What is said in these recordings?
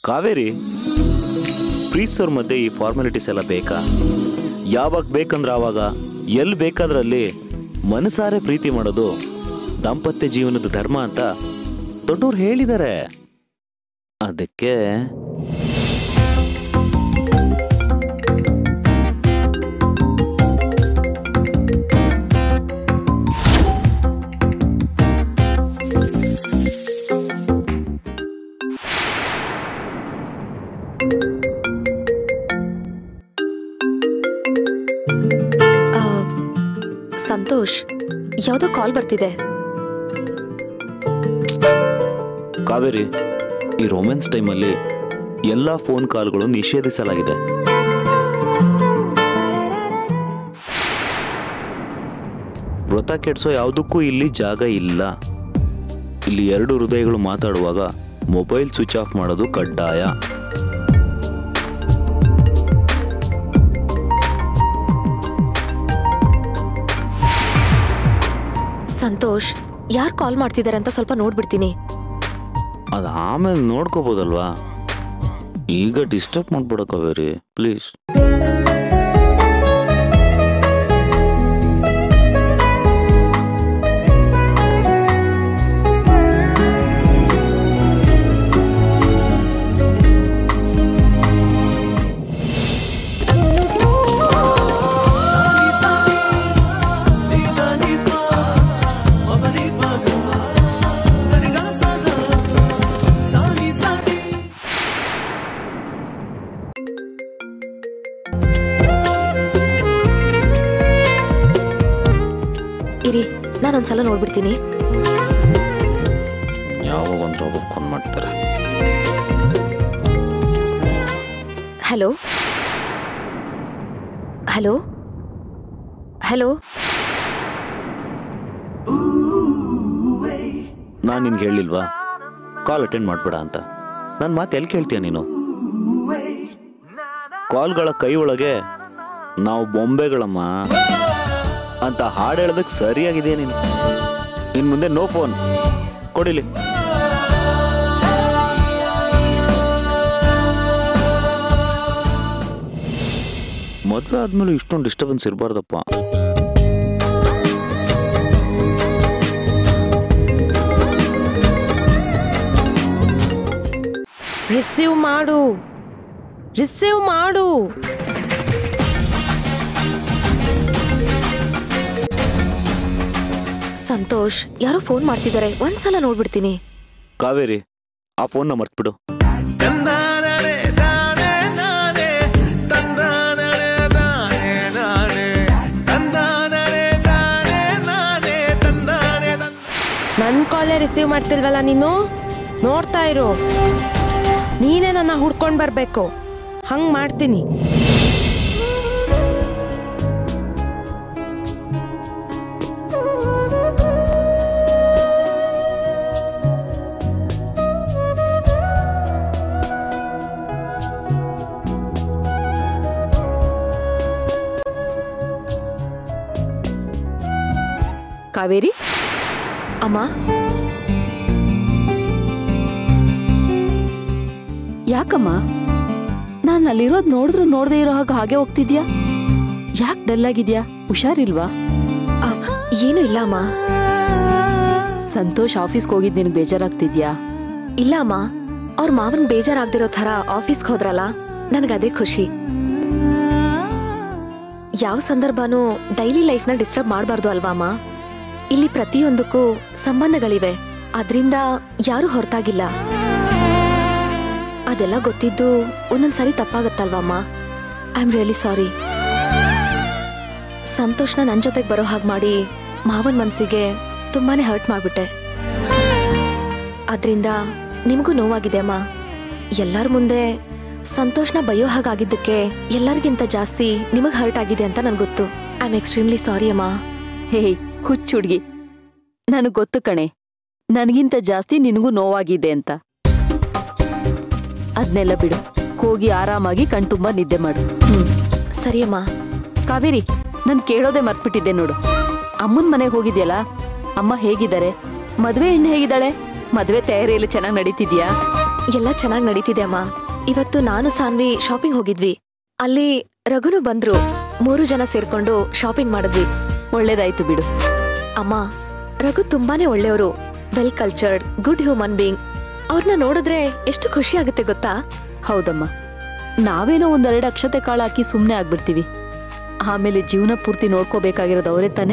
ಕಾವೇರಿ ಪ್ರೀತಿಸೋರ್ ಮಧ್ಯೆ ಈ ಫಾರ್ಮಾಲಿಟೀಸ್ ಎಲ್ಲ ಬೇಕಾ ಯಾವಾಗ ಬೇಕಂದ್ರೆ ಆವಾಗ ಎಲ್ಲಿ ಬೇಕಾದ್ರಲ್ಲಿ ಮನಸಾರೆ ಪ್ರೀತಿ ಮಾಡೋದು ದಾಂಪತ್ಯ ಜೀವನದ ಧರ್ಮ ಅಂತ ದೊಡ್ಡವ್ರು ಹೇಳಿದ್ದಾರೆ ಅದಕ್ಕೆ ಆ, ಸಂತೋಷ್ ಯಾವುದೋ ಕಾಲ್ ಬರ್ತಿದೆ ಕಾವೇರಿ ಈ ರೊಮ್ಯಾನ್ಸ್ ಟೈಮಲ್ಲಿ ಎಲ್ಲ ಫೋನ್ ಕಾಲ್ಗಳು ನಿಷೇಧಿಸಲಾಗಿದೆ ವ್ರತ ಕೆಡ್ಸೋ ಯಾವುದಕ್ಕೂ ಇಲ್ಲಿ ಜಾಗ ಇಲ್ಲ ಇಲ್ಲಿ ಎರಡು ಹೃದಯಗಳು ಮಾತಾಡುವಾಗ ಮೊಬೈಲ್ ಸ್ವಿಚ್ ಆಫ್ ಮಾಡೋದು ಕಡ್ಡಾಯ ಸಂತೋಷ್ ಯಾರು ಕಾಲ್ ಮಾಡ್ತಿದ್ದಾರೆ ಅಂತ ಸ್ವಲ್ಪ ನೋಡ್ಬಿಡ್ತೀನಿ ಅದು ಆಮೇಲೆ ನೋಡ್ಕೋಬೋದಲ್ವಾ ಈಗ ಡಿಸ್ಟರ್ಬ್ ಮಾಡ್ಬೇಡ ಕಾವೇರಿ ಪ್ಲೀಸ್ ಇರಿ ನಾನೊಂದ್ಸಲ ನೋಡ್ಬಿಡ್ತೀನಿ ಯಾವಾಗ ಒಂದು ಒಬ್ಬ ಫೋನ್ ಮಾಡ್ತಾರೆ ಹಲೋ ಹಲೋ ಹಲೋ ನಾನು ನಿನ್ಗೆ ಹೇಳಿಲ್ವಾ ಕಾಲ್ ಅಟೆಂಡ್ ಮಾಡ್ಬೇಡ ಅಂತ ನನ್ನ ಮಾತು ಎಲ್ಲಿ ಕೇಳ್ತೀಯ ನೀನು ಕಾಲ್ಗಳ ಕೈ ಒಳಗೆ ನಾವು ಬೊಂಬೆಗಳಮ್ಮ ಅಂತ ಹಾಡು ಹೇಳೋದಕ್ಕೆ ಸರಿಯಾಗಿದೆಯಾ ನೀನು ಇನ್ನು ಮುಂದೆ ನೋ ಫೋನ್ ಕೊಡಿಲಿ ಮದುವೆ ಆದ್ಮೇಲೆ ಇಷ್ಟೊಂದು ಡಿಸ್ಟರ್ಬೆನ್ಸ್ ಇರಬಾರ್ದಪ್ಪ ರಿಸೀವ್ ಮಾಡು ರಿಸೀವ್ ಮಾಡು ಸಂತೋಷ್ ಯಾರೋ ಫೋನ್ ಮಾಡ್ತಿದ್ದಾರೆ ಒಂದ್ಸಲ ನೋಡ್ಬಿಡ್ತೀನಿ ಕಾವೇರಿ ಆ ಫೋನ್ನ ಮರ್ತ್ಬಿಡು ನನ್ನ ಕಾಲೇ ರಿಸೀವ್ ಮಾಡ್ತಿಲ್ವಲ್ಲ ನೀನು ನೋಡ್ತಾ ಇರು ನೀನೇ ನನ್ನ ಹುಡ್ಕೊಂಡು ಬರಬೇಕು ಹಂಗೆ ಮಾಡ್ತೀನಿ ಕಾವೇರಿ ಅಮ್ಮ ಯಾಕಮ್ಮ ನಾನು ಅಲ್ಲಿರೋದ್ ನೋಡಿದ್ರು ನೋಡದೆ ಇರೋ ಹಾಗೆ ಹಾಗೆ ಹೋಗ್ತಿದ್ಯಾ ಯಾಕೆ ಡಲ್ ಆಗಿದ್ಯಾ ಹುಷಾರಿಲ್ವಾ ಆ, ಏನೂ ಇಲ್ಲ ಅಮ್ಮ ಸಂತೋಷ್ ಆಫೀಸ್ಗೆ ಹೋಗಿದ್ ನಿನಗೆ ಬೇಜಾರಾಗ್ತಿದ್ಯಾ ಇಲ್ಲ ಅಮ್ಮ ಅವ್ರ ಮಾವನ್ ಬೇಜಾರಾಗ್ದಿರೋ ಥರ ಆಫೀಸ್ಗೆ ಹೋದ್ರಲ್ಲ ನನಗದೇ ಖುಷಿ ಯಾವ ಸಂದರ್ಭನೂ ಡೈಲಿ ಲೈಫ್ನ ಡಿಸ್ಟರ್ಬ್ ಮಾಡಬಾರ್ದು ಅಲ್ವಾ ಅಮ್ಮ ಇಲ್ಲಿ ಪ್ರತಿಯೊಂದಕ್ಕೂ ಸಂಬಂಧಗಳಿವೆ ಅದರಿಂದ ಯಾರೂ ಹೊರತಾಗಿಲ್ಲ ಅದೆಲ್ಲ ಗೊತ್ತಿದ್ದು ಒಂದೊಂದ್ಸರಿ ತಪ್ಪಾಗತ್ತಲ್ವಮ್ಮ ಐ ಆಮ್ ರಿಯಲಿ ಸಾರಿ ಸಂತೋಷ್ನ ನನ್ನ ಜೊತೆಗೆ ಬರೋ ಹಾಗೆ ಮಾಡಿ ಮಾವನ್ ಮನ್ಸಿಗೆ ತುಂಬಾನೇ ಹರ್ಟ್ ಮಾಡ್ಬಿಟ್ಟೆ ಅದ್ರಿಂದ ನಿಮಗೂ ನೋವಾಗಿದೆ ಅಮ್ಮ ಎಲ್ಲರ ಮುಂದೆ ಸಂತೋಷ್ನ ಬೈಯೋ ಹಾಗಾಗಿದ್ದಕ್ಕೆ ಎಲ್ಲರಿಗಿಂತ ಜಾಸ್ತಿ ನಿಮಗ್ ಹರ್ಟ್ ಆಗಿದೆ ಅಂತ ನನ್ಗೆ ಗೊತ್ತು ಐ ಆಮ್ ಎಕ್ಸ್ಟ್ರೀಮ್ಲಿ ಸಾರಿ ಅಮ್ಮ ಹೇ ಹುಚ್ಚು ಹುಡ್ಗಿ ನನಗೆ ಗೊತ್ತು ಕಣೆ ನನಗಿಂತ ಜಾಸ್ತಿ ನಿನಗೂ ನೋವಾಗಿದೆ ಅಂತ ಅದನ್ನೆಲ್ಲ ಬಿಡು ಹೋಗಿ ಆರಾಮಾಗಿ ಕಣ್ತುಂಬ ನಿದ್ದೆ ಮಾಡು ಹ್ಮ್ ಸರಿ ಅಮ್ಮ ಕಾವೇರಿ ನಾನು ಕೇಳೋದೇ ಮರ್ತ್ಬಿಟ್ಟಿದ್ದೆ ನೋಡು ಅಮ್ಮನ ಮನೆಗೆ ಹೋಗಿದ್ಯಲ್ಲ ಅಮ್ಮ ಹೇಗಿದ್ದಾರೆ ಮದ್ವೆ ಹೆಣ್ಣು ಹೇಗಿದ್ದಾಳೆ ಮದ್ವೆ ತಯಾರಿಯಲ್ಲಿ ಚೆನ್ನಾಗಿ ನಡೀತಿದ್ಯಾ ಎಲ್ಲ ಚೆನ್ನಾಗಿ ನಡೀತಿದೆ ಅಮ್ಮ ಇವತ್ತು ನಾನು ಸಾನ್ವಿ ಶಾಪಿಂಗ್ ಹೋಗಿದ್ವಿ ಅಲ್ಲಿ ರಘುನು ಬಂದ್ರು ಮೂರು ಜನ ಸೇರ್ಕೊಂಡು ಶಾಪಿಂಗ್ ಮಾಡಿದ್ವಿ ಒಳ್ಳೇದಾಯ್ತು ಬಿಡು ಅಮ್ಮ ರಘು ತುಂಬಾನೇ ಒಳ್ಳೆಯವರು well cultured good human being ಅವ್ರನ್ನ ನೋಡಿದ್ರೆ ಎಷ್ಟು ಖುಷಿ ಆಗುತ್ತೆ ಗೊತ್ತಾ ಹೌದಮ್ಮ ನಾವೇನೋ ಒಂದೆರಡು ಅಕ್ಷತೆ ಕಾಳು ಹಾಕಿ ಸುಮ್ಮನೆ ಆಗ್ಬಿಡ್ತೀವಿ ಆಮೇಲೆ ಜೀವನ ಪೂರ್ತಿ ನೋಡ್ಕೋಬೇಕಾಗಿರೋದು ಅವರೇ ತಾನೆ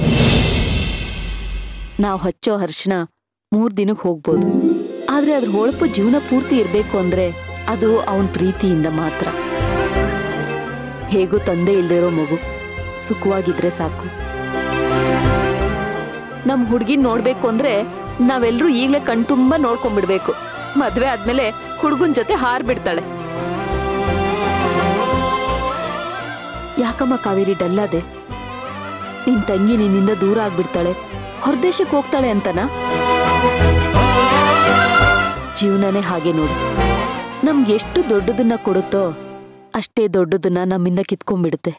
ನಾವು ಹಚ್ಚೋ ಹರ್ಷಣ ಮೂರ್ ದಿನಕ್ಕೆ ಹೋಗ್ಬೋದು ಆದ್ರೆ ಅದ್ರ ಹೊಳಪು ಜೀವನ ಪೂರ್ತಿ ಇರ್ಬೇಕು ಅಂದ್ರೆ ಅದು ಅವನ್ ಪ್ರೀತಿಯಿಂದ ಮಾತ್ರ ಹೇಗೂ ತಂದೆ ಇಲ್ದಿರೋ ಮಗು ಸುಖವಾಗಿದ್ರೆ ಸಾಕು ನಮ್ ಹುಡ್ಗಿನ್ ನೋಡ್ಬೇಕು ಅಂದ್ರೆ ನಾವೆಲ್ರೂ ಈಗ್ಲೇ ಕಣ್ತುಂಬ ನೋಡ್ಕೊಂಡ್ಬಿಡ್ಬೇಕು ಮದ್ವೆ ಆದ್ಮೇಲೆ ಹುಡ್ಗನ್ ಜೊತೆ ಹಾರ್ ಬಿಡ್ತಾಳೆ ಯಾಕಮ್ಮ ಕಾವೇರಿ ಡಲ್ಲದೆ ನಿನ್ ತಂಗಿ ನಿನ್ನಿಂದ ದೂರ ಆಗ್ಬಿಡ್ತಾಳೆ ಹೊರದೇಶಕ್ಕೆ ಹೋಗ್ತಾಳೆ ಅಂತನಾ ಜೀವನನೇ ಹಾಗೆ ನೋಡು ನಮ್ಗೆ ಎಷ್ಟು ದೊಡ್ಡದನ್ನ ಕೊಡುತ್ತೋ ಅಷ್ಟೇ ದೊಡ್ಡದನ್ನ ನಮ್ಮಿಂದ ಕಿತ್ಕೊಂಡ್ಬಿಡುತ್ತೆ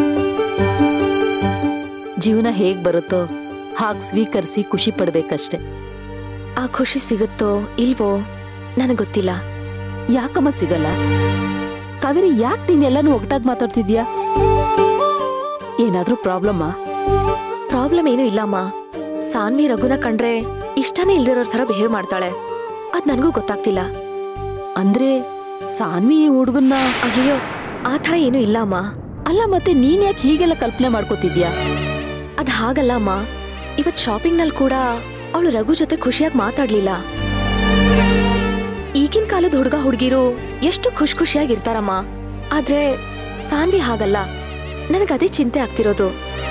ಜೀವನ ಹೇಗ್ ಬರುತ್ತೋ ಹಾಗ್ ಸ್ವೀಕರಿಸಿ ಖುಷಿ ಪಡ್ಬೇಕಷ್ಟೆ ಆ ಖುಷಿ ಸಿಗುತ್ತೋ ಇಲ್ವೋ ನನಗ್ ಗೊತ್ತಿಲ್ಲ ಯಾಕಮ್ಮ ಸಿಗಲ್ಲ ಕಾವೇರಿ ಯಾಕೆ ನೀನೆಲ್ಲಾನು ಒಗಟಾಗಿ ಮಾತಾಡ್ತಿದ್ಯಾ ಏನಾದ್ರೂ ಪ್ರಾಬ್ಲಮ್ಮಾ ಪ್ರಾಬ್ಲಮ್ ಏನೂ ಇಲ್ಲಮ್ಮ ಸಾನ್ವಿ ರಘುನ ಕಂಡ್ರೆ ಇಷ್ಟನೇ ಇಲ್ದಿರೋರ್ ಥರ ಬಿಹೇವ್ ಮಾಡ್ತಾಳೆ ಅದ್ ನನಗೂ ಗೊತ್ತಾಗ್ತಿಲ್ಲ ಅಂದ್ರೆ ಸಾನ್ವಿ ಈ ಹುಡುಗನ್ನ ಅಯ್ಯೋ ಆ ಥರ ಏನೂ ಇಲ್ಲ ಅಮ್ಮ ಅಲ್ಲ ಮತ್ತೆ ನೀನ್ ಯಾಕೆ ಹೀಗೆಲ್ಲ ಕಲ್ಪನೆ ಮಾಡ್ಕೋತಿದ್ಯಾ ಅದ್ ಹಾಗಲ್ಲ ಅಮ್ಮ ಇವತ್ ಶಾಪಿಂಗ್ ನಲ್ಲಿ ಕೂಡ ಅವಳು ರಘು ಜೊತೆ ಖುಷಿಯಾಗಿ ಮಾತಾಡ್ಲಿಲ್ಲ ಈಗಿನ ಕಾಲದ ಹುಡುಗ ಹುಡುಗಿರು ಎಷ್ಟು ಖುಷ್ ಖುಷಿಯಾಗಿರ್ತಾರಮ್ಮ ಆದ್ರೆ ಸಾನ್ವಿ ಹಾಗಲ್ಲ ನನಗದೇ ಚಿಂತೆ ಆಗ್ತಿರೋದು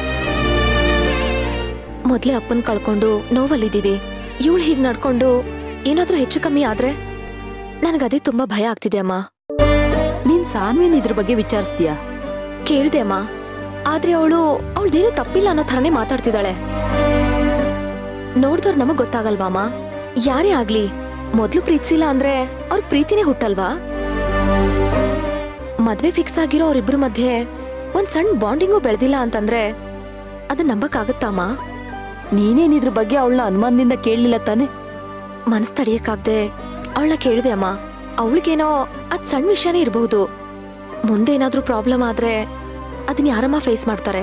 ಮೊದ್ಲೇ ಅಪ್ಪನ್ ಕಳ್ಕೊಂಡು ನೋವಲ್ಲಿದ್ದೀವಿ ಇವಳು ಹೀಗ್ ನಡ್ಕೊಂಡು ಏನಾದ್ರೂ ಹೆಚ್ಚು ಕಮ್ಮಿ ಆದ್ರೆ ನನಗದೇ ತುಂಬಾ ಭಯ ಆಗ್ತಿದೆ ಅಮ್ಮ ನೀನ್ ಸಾನ್ವಿನ್ ಇದ್ರ ಬಗ್ಗೆ ವಿಚಾರಿಸ್ತೀಯಾ ಕೇಳ್ದೆ ಅಮ್ಮ ಆದ್ರೆ ಅವಳು ಅವಳ್ದೇನು ತಪ್ಪಿಲ್ಲ ಅನ್ನೋ ಥರನೇ ಮಾತಾಡ್ತಿದ್ದಾಳೆ ನೋಡ್ದವ್ರು ನಮಗ್ ಗೊತ್ತಾಗಲ್ವಾ ಅಮ್ಮ ಯಾರೇ ಆಗ್ಲಿ ಮೊದ್ಲು ಪ್ರೀತಿಸಿಲ್ಲ ಅಂದ್ರೆ ಅವ್ರ ಪ್ರೀತಿನೇ ಹುಟ್ಟಲ್ವಾ ಮದ್ವೆ ಫಿಕ್ಸ್ ಆಗಿರೋ ಅವ್ರಿಬ್ರ ಮಧ್ಯೆ ಒಂದ್ ಸಣ್ಣ ಬಾಂಡಿಂಗು ಬೆಳೆದಿಲ್ಲ ಅಂತಂದ್ರೆ ಅದನ್ನ ನಂಬಕ್ಕಾಗತ್ತಾ ಅಮ್ಮ ನೀನೇನ್ ಇದ್ರ ಬಗ್ಗೆ ಅವಳನ್ನ ಅನುಮಾನದಿಂದ ಕೇಳಲಿಲ್ಲ ತಾನೆ ಮನಸ್ ತಡಿಯಕ್ಕಾಗ್ದೆ ಅವಳನ್ನ ಕೇಳಿದೆ ಅಮ್ಮ ಅವಳಿಗೇನೋ ಅದ್ ಸಣ್ಣ ವಿಷಯನೇ ಇರಬಹುದು ಮುಂದೆ ಏನಾದ್ರೂ ಪ್ರಾಬ್ಲಮ್ ಆದ್ರೆ ಅದನ್ನ ಯಾರಮ್ಮ ಫೇಸ್ ಮಾಡ್ತಾರೆ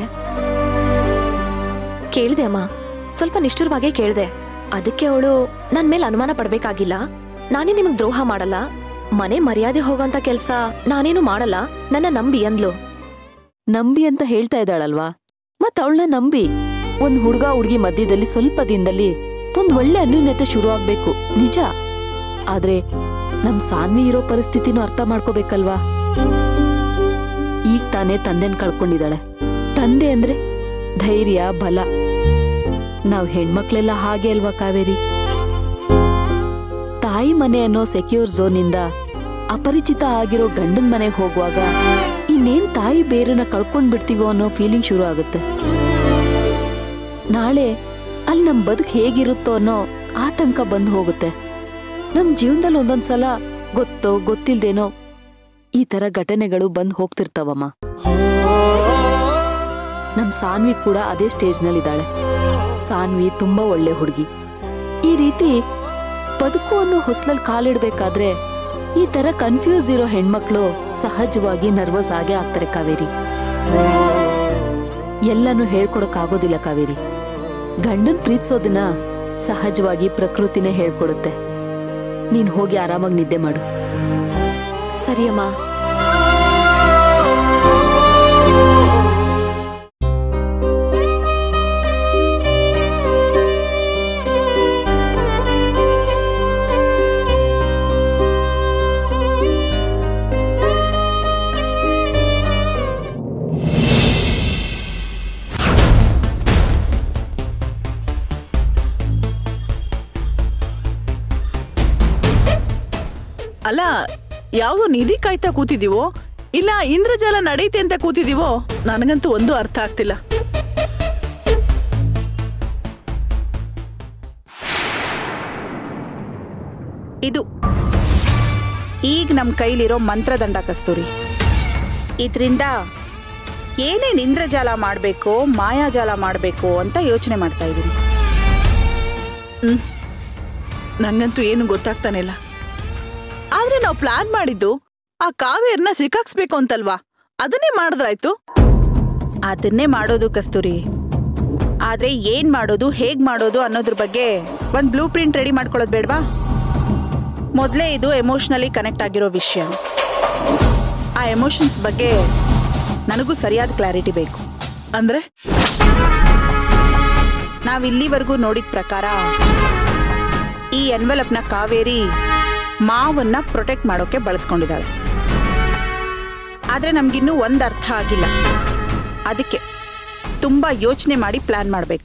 ಕೇಳಿದೆ ಅಮ್ಮ ಸ್ವಲ್ಪ ನಿಷ್ಠುರವಾಗೇ ಕೇಳಿದೆ ಅದಕ್ಕೆ ಅವಳು ನನ್ ಮೇಲೆ ಅನುಮಾನ ಪಡ್ಬೇಕಾಗಿಲ್ಲ ನಾನೇ ನಿಮಗ್ ದ್ರೋಹ ಮಾಡಲ್ಲ ಮನೆ ಮರ್ಯಾದೆ ಹೋಗೋಂತ ಕೆಲ್ಸ ನಾನೇನು ಮಾಡಲ್ಲ ನನ್ನ ನಂಬಿ ಅಂದ್ಲು ನಂಬಿ ಅಂತ ಹೇಳ್ತಾ ಇದ್ದಾಳಲ್ವಾ ಮತ್ ಅವಳನ್ನ ನಂಬಿ ಒಂದ್ ಹುಡ್ಗ ಹುಡ್ಗಿ ಮಧ್ಯದಲ್ಲಿ ಸ್ವಲ್ಪ ದಿನದಲ್ಲಿ ಒಂದ್ ಒಳ್ಳೆ ಅನ್ಯೂನ್ಯತೆ ಶುರು ಆಗ್ಬೇಕು ನಿಜ ಆದ್ರೆ ನಮ್ ಸಾನ್ವಿ ಇರೋ ಪರಿಸ್ಥಿತಿನೂ ಅರ್ಥ ಮಾಡ್ಕೋಬೇಕಲ್ವಾ ಈಗ ತಾನೇ ತಂದೆನ್ ಕಳ್ಕೊಂಡಿದ್ದಾಳೆ ತಂದೆ ಅಂದ್ರೆ ಧೈರ್ಯ ಬಲ ನಾವ್ ಹೆಣ್ಮಕ್ಳೆಲ್ಲ ಹಾಗೆ ಅಲ್ವಾ ಕಾವೇರಿ ತಾಯಿ ಮನೆ ಅನ್ನೋ ಸೆಕ್ಯೂರ್ ಝೋನಿಂದ ಅಪರಿಚಿತ ಆಗಿರೋ ಗಂಡನ್ ಮನೆಗೆ ಹೋಗುವಾಗ ಇನ್ನೇನ್ ತಾಯಿ ಬೇರನ್ನ ಕಳ್ಕೊಂಡ್ ಬಿಡ್ತೀವೋ ಅನ್ನೋ ಫೀಲಿಂಗ್ ಶುರು ಆಗುತ್ತೆ ನಾಳೆ ಅಲ್ಲಿ ನಮ್ ಬದುಕ್ ಹೇಗಿರುತ್ತೋ ಅನ್ನೋ ಆತಂಕ ಬಂದು ಹೋಗುತ್ತೆ ನಮ್ ಜೀವನದಲ್ಲಿ ಒಂದೊಂದ್ಸಲ ಗೊತ್ತೋ ಗೊತ್ತಿಲ್ದೇನೋ ಈ ತರ ಘಟನೆಗಳು ಬಂದ್ ಹೋಗ್ತಿರ್ತಾವಮ್ಮ ನಮ್ ಸಾನ್ವಿ ಕೂಡ ಅದೇ ಸ್ಟೇಜ್ನಲ್ಲಿದ್ದಾಳೆ ಸಾನ್ವಿ ತುಂಬಾ ಒಳ್ಳೆ ಹುಡುಗಿ ಈ ರೀತಿ ಬದುಕು ಅನ್ನೋ ಹೊಸ್ಲಲ್ಲಿ ಕಾಲಿಡ್ಬೇಕಾದ್ರೆ ಈ ತರ ಕನ್ಫ್ಯೂಸ್ ಇರೋ ಹೆಣ್ಮಕ್ಳು ಸಹಜವಾಗಿ ನರ್ವಸ್ ಆಗೇ ಆಗ್ತಾರೆ ಕಾವೇರಿ ಎಲ್ಲನೂ ಹೇಳ್ಕೊಡಕ್ಕಾಗೋದಿಲ್ಲ ಕಾವೇರಿ ಗಂಡನ್ ಪ್ರೀತಿಸೋದನ್ನ ಸಹಜವಾಗಿ ಪ್ರಕೃತಿನೇ ಹೇಳ್ಕೊಡುತ್ತೆ ನೀನ್ ಹೋಗಿ ಆರಾಮಾಗಿ ನಿದ್ದೆ ಮಾಡು ಸರಿ ಅಮ್ಮ ಅಲ್ಲ ಯಾವ್ದೋ ನಿಧಿ ಕಾಯ್ತಾ ಕೂತಿದೀವೋ ಇಲ್ಲ ಇಂದ್ರಜಾಲ ನಡೆಯುತ್ತೆ ಅಂತ ಕೂತಿದೀವೋ ನನಗಂತೂ ಒಂದು ಅರ್ಥ ಆಗ್ತಿಲ್ಲ ಇದು ಈಗ ನಮ್ಮ ಕೈಲಿರೋ ಮಂತ್ರದಂಡ ಕಸ್ತೂರಿ ಇದರಿಂದ ಏನೇನು ಇಂದ್ರಜಾಲ ಮಾಡಬೇಕೋ ಮಾಯಾಜಾಲ ಮಾಡಬೇಕು ಅಂತ ಯೋಚನೆ ಮಾಡ್ತಾ ಇದ್ದೀನಿ ಹ್ಮ್ ನಂಗಂತೂ ಏನು ಗೊತ್ತಾಗ್ತಾನೆ ಇಲ್ಲ ಆದ್ರೆ ನಾವು ಪ್ಲಾನ್ ಮಾಡಿದ್ದು ಆ ಕಾವೇರ್ನ ಸಿಕ್ಕಾಕ್ಸ್ಬೇಕು ಅಂತಲ್ವಾ ಅದನ್ನೇ ಮಾಡಿದ್ರಾಯ್ತು ಅದನ್ನೇ ಮಾಡೋದು ಕಸ್ತೂರಿ ಆದ್ರೆ ಏನ್ ಮಾಡೋದು ಹೇಗ್ ಮಾಡೋದು ಅನ್ನೋದ್ರ ಬಗ್ಗೆ ಒಂದ್ ಬ್ಲೂ ಪ್ರಿಂಟ್ ರೆಡಿ ಮಾಡ್ಕೊಳ್ಳೋದು ಬೇಡವಾ ಮೊದಲೇ ಇದು ಎಮೋಷ್ನಲಿ ಕನೆಕ್ಟ್ ಆಗಿರೋ ವಿಷಯ ಆ ಎಮೋಷನ್ಸ್ ಬಗ್ಗೆ ನನಗೂ ಸರಿಯಾದ ಕ್ಲಾರಿಟಿ ಬೇಕು ಅಂದ್ರೆ ನಾವ್ ಇಲ್ಲಿವರೆಗೂ ನೋಡಿದ ಪ್ರಕಾರ ಈ ಎನ್ವೆಲಪ್ನ ಕಾವೇರಿ ಮಾವನ್ನ ಪ್ರೊಟೆಕ್ಟ್ ಮಾಡೋಕೆ ಬಳಸ್ಕೊಂಡಿದ್ದಾಳೆ ಆದ್ರೆ ನಮ್ಗಿನ್ನೂ ಒಂದ್ ಅರ್ಥ ಆಗಿಲ್ಲ ಅದಕ್ಕೆ ತುಂಬಾ ಯೋಚನೆ ಮಾಡಿ ಪ್ಲಾನ್ ಮಾಡಬೇಕು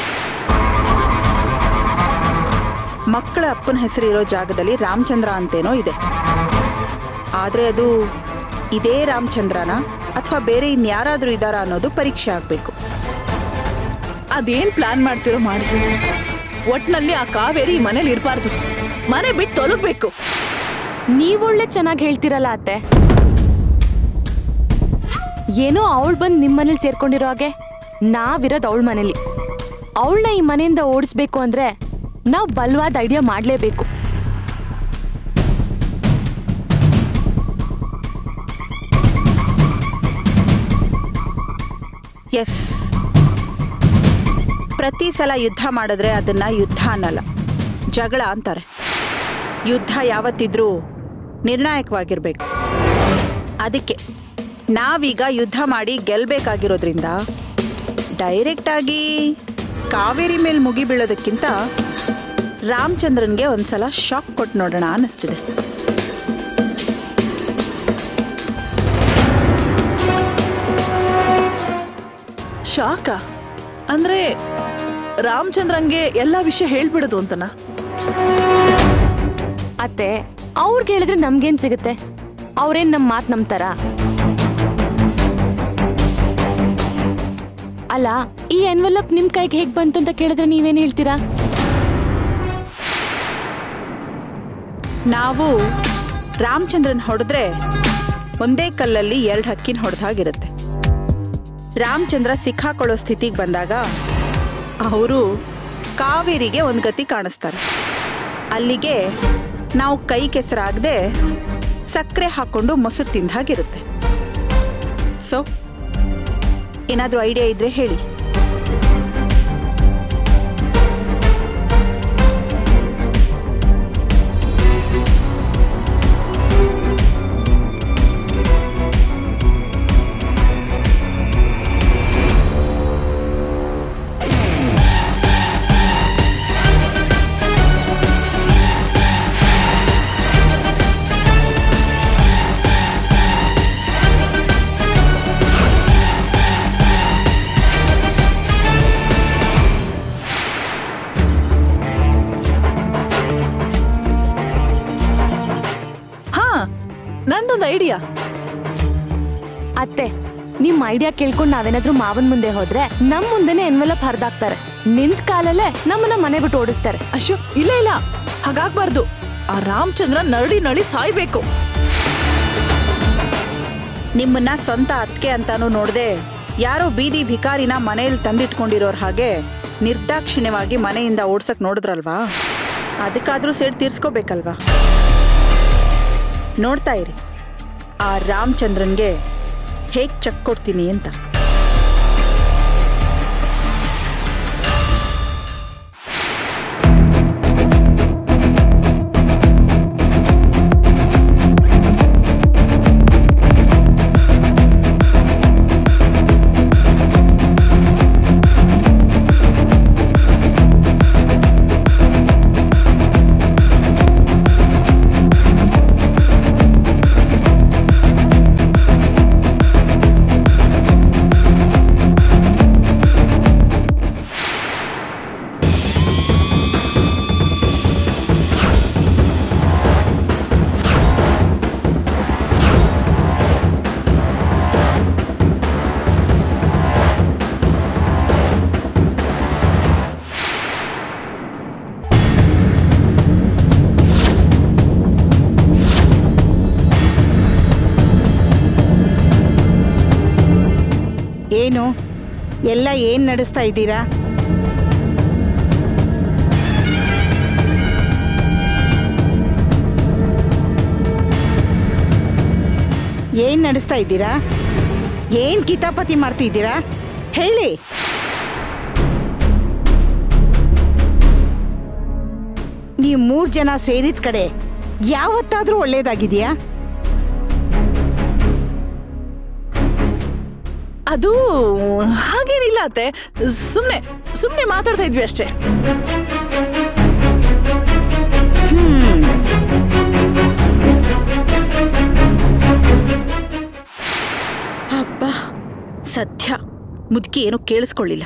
ಮಕ್ಕಳ ಅಪ್ಪನ ಹೆಸರು ಇರೋ ಜಾಗದಲ್ಲಿ ರಾಮಚಂದ್ರ ಅಂತೇನೋ ಇದೆ ಆದ್ರೆ ಅದು ಇದೇ ರಾಮಚಂದ್ರನ ಅಥವಾ ಬೇರೆ ಇನ್ಯಾರಾದ್ರೂ ಇದ್ದಾರಾ ಅನ್ನೋದು ಪರೀಕ್ಷೆ ಆಗ್ಬೇಕು ಅದೇನ್ ಪ್ಲಾನ್ ಮಾಡ್ತಿರೋ ಮಾಡಿ ಒಟ್ನಲ್ಲಿ ಆ ಕಾವೇರಿ ಈ ಮನೇಲಿ ಇರಬಾರ್ದು ಮನೆ ಬಿಟ್ಟು ತೊಲಗ್ಬೇಕು ನೀವೊಳ್ಳೆ ಚೆನ್ನಾಗಿ ಹೇಳ್ತಿರಲ್ಲ ಅತ್ತೆ ಏನೋ ಅವಳು ಬಂದು ನಿಮ್ಮ ಮನೇಲಿ ಸೇರ್ಕೊಂಡಿರೋ ಹಾಗೆ ನಾವಿರೋದು ಅವಳ ಮನೇಲಿ ಅವಳನ್ನ ಈ ಮನೆಯಿಂದ ಓಡಿಸ್ಬೇಕು ಅಂದ್ರೆ ನಾವು ಬಲವಾದ ಐಡಿಯಾ ಮಾಡಲೇಬೇಕು ಎಸ್ ಪ್ರತಿ ಸಲ ಯುದ್ಧ ಮಾಡಿದ್ರೆ ಅದನ್ನ ಯುದ್ಧ ಅನ್ನಲ್ಲ ಜಗಳ ಅಂತಾರೆ ಯುದ್ಧ ಯಾವತ್ತಿದ್ರೂ ನಿರ್ಣಾಯಕವಾಗಿರ್ಬೇಕು ಅದಕ್ಕೆ ನಾವೀಗ ಯುದ್ಧ ಮಾಡಿ ಗೆಲ್ಬೇಕಾಗಿರೋದ್ರಿಂದ ಡೈರೆಕ್ಟ್ ಆಗಿ ಕಾವೇರಿ ಮೇಲೆ ಮುಗಿ ಬೀಳೋದಕ್ಕಿಂತ ರಾಮಚಂದ್ರನ್ಗೆ ಒಂದ್ಸಲ ಶಾಕ್ ಕೊಟ್ಟು ನೋಡೋಣ ಅನ್ನಿಸ್ತಿದೆ ಶಾಕ ಅಂದ್ರೆ ರಾಮಚಂದ್ರಂಗೆ ಎಲ್ಲಾ ವಿಷಯ ಹೇಳ್ಬಿಡೋದು ಅಂತನಾ ಅತ್ತೆ ಅವ್ರಿಗೆ ಹೇಳಿದ್ರೆ ನಮ್ಗೇನ್ ಸಿಗುತ್ತೆ ಅವ್ರೇನ್ ನಮ್ಮ ಮಾತು ನಂಬ್ತಾರ ಅಲ್ಲ ಈ ಎನ್ವಲಪ್ ನಿಮ್ ಕೈಗೆ ಹೇಗ್ ಬಂತು ಅಂತ ಕೇಳಿದ್ರೆ ನೀವೇನ್ ಹೇಳ್ತೀರಾ ನಾವು ರಾಮಚಂದ್ರನ್ ಹೊಡೆದ್ರೆ ಒಂದೇ ಕಲ್ಲಲ್ಲಿ ಎರಡು ಹಕ್ಕಿನ ಹೊಡೆದಾಗಿರುತ್ತೆ ರಾಮಚಂದ್ರ ಸಿಕ್ಕಾಕೊಳ್ಳೋ ಸ್ಥಿತಿಗೆ ಬಂದಾಗ ಅವರು ಕಾವೇರಿಗೆ ಒಂದು ಗತಿ ಕಾಣಿಸ್ತಾರೆ ಅಲ್ಲಿಗೆ ನಾವು ಕೈ ಕೆಸರಾಗದೆ ಸಕ್ಕರೆ ಹಾಕೊಂಡು ಮೊಸರು ತಿಂದ ಹಾಗಿರುತ್ತೆ ಸೊ ಏನಾದರೂ ಐಡಿಯಾ ಇದ್ರೆ ಹೇಳಿ ಹಾ ನಂದೊಂದು ಐಡಿಯಾ ಅತ್ತೆ ನಿಮ್ ಐಡಿಯಾ ಕೇಳ್ಕೊಂಡು ನಾವೇನಾದ್ರೂ ಮಾವನ್ ಮುಂದೆ ಹೋದ್ರೆ ನಮ್ ಮುಂದೆನೆ ಎನ್ವಲಪ್ ಹರಿದಾಕ್ತಾರೆ ನಿಂತ್ ಕಾಲಲ್ಲೇ ನಮ್ಮನ್ನ ಮನೆ ಬಿಟ್ಟು ಓಡಿಸ್ತಾರೆ ಅಶೋ ಇಲ್ಲ ಇಲ್ಲ ಹಾಗಾಗ್ಬಾರ್ದು ಆ ರಾಮಚಂದ್ರ ನರಳಿ ನಳಿ ಸಾಯ್ಬೇಕು ನಿಮ್ಮನ್ನ ಸ್ವಂತ ಅತ್ಕೆ ಅಂತಾನೂ ನೋಡ್ದೆ ಯಾರೋ ಬೀದಿ ಭಿಕಾರಿನ ಮನೆಯಲ್ಲಿ ತಂದಿಟ್ಕೊಂಡಿರೋರ್ ಹಾಗೆ ನಿರ್ದಾಕ್ಷಿಣ್ಯವಾಗಿ ಮನೆಯಿಂದ ಓಡ್ಸಕ್ ನೋಡಿದ್ರಲ್ವಾ ಅದಕ್ಕಾದ್ರೂ ಸೇಡ್ ತೀರ್ಸ್ಕೋಬೇಕಲ್ವಾ ನೋಡ್ತಾ ಇರಿ ಆ ರಾಮಚಂದ್ರನ್ಗೆ ಹೇಗ್ ಚೆಕ್ ಕೊಡ್ತೀನಿ ಅಂತ ಏನು ಎಲ್ಲ ಏನ್ ನಡೆಸ್ತಾ ಇದ್ದೀರಾ ಏನ್ ನಡೆಸ್ತಾ ಇದ್ದೀರಾ ಏನ್ ಕಿತಾಪತಿ ಮಾಡ್ತಿದ್ದೀರಾ ಹೇಳಿ ನೀವು ಮೂರ್ ಜನ ಸೇರಿದ ಕಡೆ ಯಾವತ್ತಾದ್ರೂ ಒಳ್ಳೇದಾಗಿದೆಯಾ ಅದು ಹಾಗೇನಿಲ್ಲ ಅತ್ತೆ ಸುಮ್ನೆ ಸುಮ್ನೆ ಮಾತಾಡ್ತಾ ಇದ್ವಿ ಅಷ್ಟೇ ಅಬ್ಬ ಸದ್ಯ ಮುದುಕಿ ಏನೂ ಕೇಳಿಸ್ಕೊಳ್ಳಿಲ್ಲ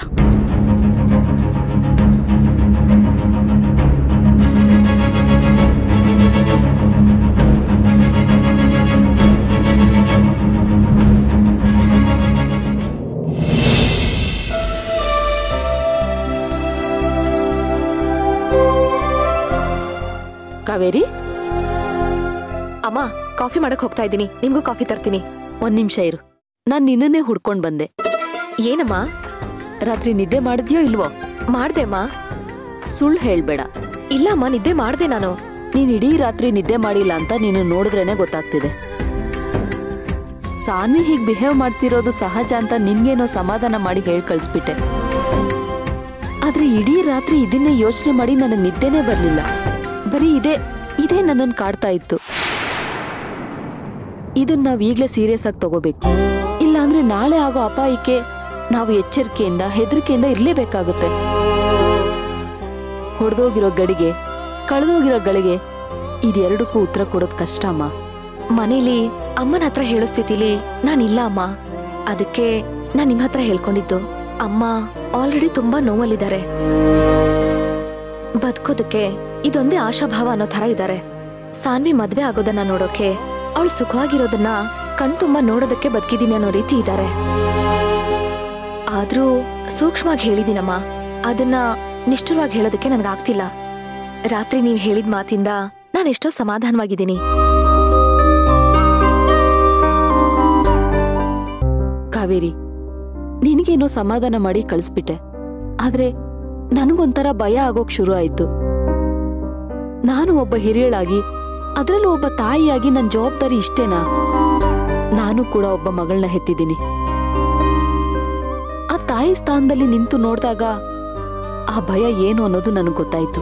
ಕಾವೇರಿ ಅಮ್ಮ ಕಾಫಿ ಮಾಡಕ್ ಹೋಗ್ತಾ ಇದ್ದೀನಿ ನಿಮ್ಗೂ ಕಾಫಿ ತರ್ತೀನಿ ಒಂದ್ ನಿಮಿಷ ಇರು ನಾನ್ ನಿನ್ನನ್ನೇ ಹುಡ್ಕೊಂಡ್ ಬಂದೆ ಏನಮ್ಮ ರಾತ್ರಿ ನಿದ್ದೆ ಮಾಡಿದ್ಯೋ ಇಲ್ವೋ ಮಾಡ್ದೆ ಅಮ್ಮ ಸುಳ್ಳು ಹೇಳ್ಬೇಡ ಇಲ್ಲ ಅಮ್ಮ ನಿದ್ದೆ ಮಾಡ್ದೆ ನಾನು ನೀನ್ ಇಡೀ ರಾತ್ರಿ ನಿದ್ದೆ ಮಾಡಿಲ್ಲ ಅಂತ ನೀನು ನೋಡಿದ್ರೇನೆ ಗೊತ್ತಾಗ್ತಿದೆ ಸಾನ್ವಿ ಹೀಗ್ ಬಿಹೇವ್ ಮಾಡ್ತಿರೋದು ಸಹಜ ಅಂತ ನಿನ್ಗೇನೋ ಸಮಾಧಾನ ಮಾಡಿ ಹೇಳ್ ಕಳ್ಸ್ಬಿಟ್ಟೆ ಆದ್ರೆ ಇಡೀ ರಾತ್ರಿ ಇದನ್ನೇ ಯೋಚನೆ ಮಾಡಿ ನನಗೆ ನಿದ್ದೆನೇ ಬರ್ಲಿಲ್ಲ ಬರೀ ಇದೇ ಇದೇ ನನ್ನನ್ನು ಕಾಡ್ತಾ ಇತ್ತು ಇದನ್ನ ನಾವ್ ಈಗ್ಲೇ ಸೀರಿಯಸ್ ಆಗಿ ತಗೋಬೇಕು ಇಲ್ಲಾಂದ್ರೆ ನಾಳೆ ಆಗೋ ಅಪಾಯಕ್ಕೆ ನಾವು ಎಚ್ಚರಿಕೆಯಿಂದ ಹೆದರಿಕೆಯಿಂದ ಇರ್ಲೇಬೇಕಾಗುತ್ತೆ ಹೊಡೆದೋಗಿರೋ ಗಡಿಗೆ ಕಳೆದೋಗಿರೋ ಗಳಿಗೆ ಇದೆರಡಕ್ಕೂ ಉತ್ತರ ಕೊಡೋದ್ ಕಷ್ಟ ಅಮ್ಮ ಮನೇಲಿ ಅಮ್ಮನ ಹತ್ರ ಹೇಳೋ ಸ್ಥಿತಿಲಿ ನಾನಿಲ್ಲ ಅಮ್ಮ ಅದಕ್ಕೆ ನಾನ್ ನಿಮ್ ಹತ್ರ ಹೇಳ್ಕೊಂಡಿದ್ದು ಅಮ್ಮ ಆಲ್ರೆಡಿ ತುಂಬಾ ನೋವಲ್ಲಿದ್ದಾರೆ ಬದುಕೋದಕ್ಕೆ ಇದೊಂದೇ ಆಶಾಭಾವ ಅನ್ನೋ ತರ ಇದ್ದಾರೆ ಸಾನ್ವಿ ಮದ್ವೆ ಆಗೋದನ್ನ ನೋಡೋಕೆ ಅವಳು ಸುಖವಾಗಿರೋದನ್ನ ಕಣ್ತುಂಬ ನೋಡೋದಕ್ಕೆ ಬದುಕಿದೀನಿ ಅನ್ನೋ ರೀತಿ ಇದ್ದಾರೆ ಆದ್ರೂ ಸೂಕ್ಷ್ಮವಾಗಿ ಹೇಳಿದೀನಮ್ಮ ಅದನ್ನ ನಿಷ್ಠುರವಾಗಿ ಹೇಳೋದಕ್ಕೆ ನನ್ಗಾಗ್ತಿಲ್ಲ ರಾತ್ರಿ ನೀವ್ ಹೇಳಿದ ಮಾತಿಂದ ನಾನೆಷ್ಟೋ ಸಮಾಧಾನವಾಗಿದ್ದೀನಿ ಕಾವೇರಿ ನಿನಗೇನೋ ಸಮಾಧಾನ ಮಾಡಿ ಕಳಿಸ್ಬಿಟ್ಟೆ ಆದ್ರೆ ನನಗೊಂಥರ ಭಯ ಆಗೋಕ್ ಶುರು ಆಯ್ತು ನಾನು ಒಬ್ಬ ಹಿರಿಯಳಾಗಿ ಅದ್ರಲ್ಲೂ ಒಬ್ಬ ತಾಯಿಯಾಗಿ ನನ್ನ ಜವಾಬ್ದಾರಿ ಇಷ್ಟೇನಾ ನಾನು ಕೂಡ ಒಬ್ಬ ಮಗಳನ್ನ ಹೆತ್ತಿದ್ದೀನಿ ಆ ತಾಯಿ ಸ್ಥಾನದಲ್ಲಿ ನಿಂತು ನೋಡಿದಾಗ ಆ ಭಯ ಏನು ಅನ್ನೋದು ನನಗೆ ಗೊತ್ತಾಯ್ತು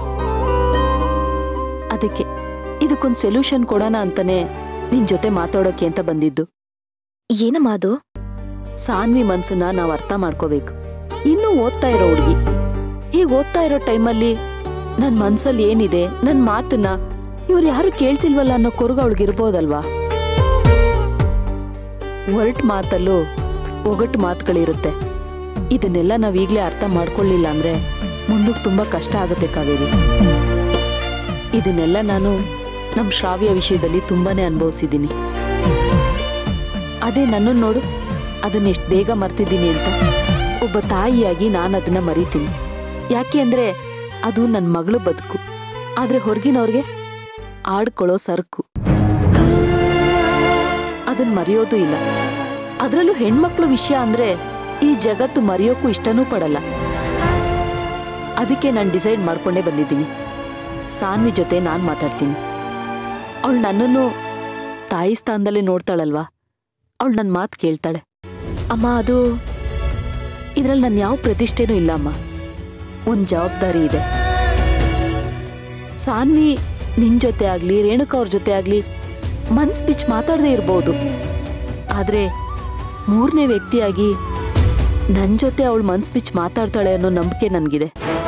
ಅದಕ್ಕೆ ಇದಕ್ಕೊಂದು ಸೊಲ್ಯೂಷನ್ ಕೊಡೋಣ ಅಂತಾನೆ ನಿನ್ ಜೊತೆ ಮಾತಾಡೋಕೆ ಅಂತ ಬಂದಿದ್ದು ಏನಮ್ಮ ಅದು ಸಾನ್ವಿ ಮನ್ಸನ್ನ ನಾವ್ ಅರ್ಥ ಮಾಡ್ಕೋಬೇಕು ಇನ್ನೂ ಓದ್ತಾ ಇರೋ ಹುಡುಗಿ ಹೀಗ್ ಓದ್ತಾ ಇರೋ ಟೈಮಲ್ಲಿ ನನ್ ಮನ್ಸಲ್ಲಿ ಏನಿದೆ ನನ್ ಮಾತನ್ನ ಇವ್ರು ಯಾರು ಕೇಳ್ತಿಲ್ವಲ್ಲ ಅನ್ನೋ ಕೊರಗು ಅವಳಿಗಿರ್ಬೋದಲ್ವಾ ಒರಟ್ ಮಾತಲ್ಲೂ ಒಗಟ್ಟು ಮಾತುಗಳಿರುತ್ತೆ ಇದನ್ನೆಲ್ಲ ನಾವ್ ಈಗ್ಲೇ ಅರ್ಥ ಮಾಡ್ಕೊಳ್ಳಿಲ್ಲ ಅಂದ್ರೆ ಮುಂದಕ್ಕೆ ತುಂಬಾ ಕಷ್ಟ ಆಗುತ್ತೆ ಕಾವೇರಿ ಇದನ್ನೆಲ್ಲ ನಾನು ನಮ್ ಶ್ರಾವ್ಯ ವಿಷಯದಲ್ಲಿ ತುಂಬಾನೇ ಅನುಭವಿಸಿದ್ದೀನಿ ಅದೇ ನನ್ನನ್ನು ನೋಡು ಅದನ್ನ ಎಷ್ಟು ಬೇಗ ಮರ್ತಿದ್ದೀನಿ ಅಂತ ಒಬ್ಬ ತಾಯಿಯಾಗಿ ನಾನು ಅದನ್ನ ಮರಿತೀನಿ ಯಾಕೆ ಅಂದ್ರೆ ಅದು ನನ್ನ ಮಗಳು ಬದುಕು ಆದ್ರೆ ಹೊರಗಿನವ್ರಿಗೆ ಆಡ್ಕೊಳ್ಳೋ ಸರಕು ಅದನ್ನ ಮರೆಯೋದು ಇಲ್ಲ ಅದರಲ್ಲೂ ಹೆಣ್ಮಕ್ಳು ವಿಷಯ ಅಂದ್ರೆ ಈ ಜಗತ್ತು ಮರೆಯೋಕ್ಕೂ ಇಷ್ಟನೂ ಪಡಲ್ಲ ಅದಕ್ಕೆ ನಾನು ಡಿಸೈಡ್ ಮಾಡ್ಕೊಂಡೇ ಬಂದಿದ್ದೀನಿ ಸಾನ್ವಿ ಜೊತೆ ನಾನು ಮಾತಾಡ್ತೀನಿ ಅವಳು ನನ್ನನ್ನು ತಾಯಿ ಸ್ಥಾನದಲ್ಲೇ ನೋಡ್ತಾಳಲ್ವಾ ಅವಳು ನನ್ನ ಮಾತು ಕೇಳ್ತಾಳೆ ಅಮ್ಮ ಅದು ಇದ್ರಲ್ಲಿ ನನ್ನ ಯಾವ ಪ್ರತಿಷ್ಠೆನೂ ಇಲ್ಲ ಅಮ್ಮ ಒಂದ್ ಜವಾಬ್ದಾರಿ ಇದೆ ಸಾನ್ವಿ ನಿನ್ ಜೊತೆ ಆಗ್ಲಿ ರೇಣುಕಾ ಅವ್ರ ಜೊತೆ ಆಗ್ಲಿ ಮನ್ಸ್ ಬಿಚ್ಚಿ ಮಾತಾಡದೇ ಇರ್ಬೋದು ಆದ್ರೆ ಮೂರನೇ ವ್ಯಕ್ತಿಯಾಗಿ ನನ್ ಜೊತೆ ಅವಳು ಮನ್ಸ್ ಬಿಚ್ಚಿ ಮಾತಾಡ್ತಾಳೆ ಅನ್ನೋ ನಂಬಿಕೆ ನನ್ಗಿದೆ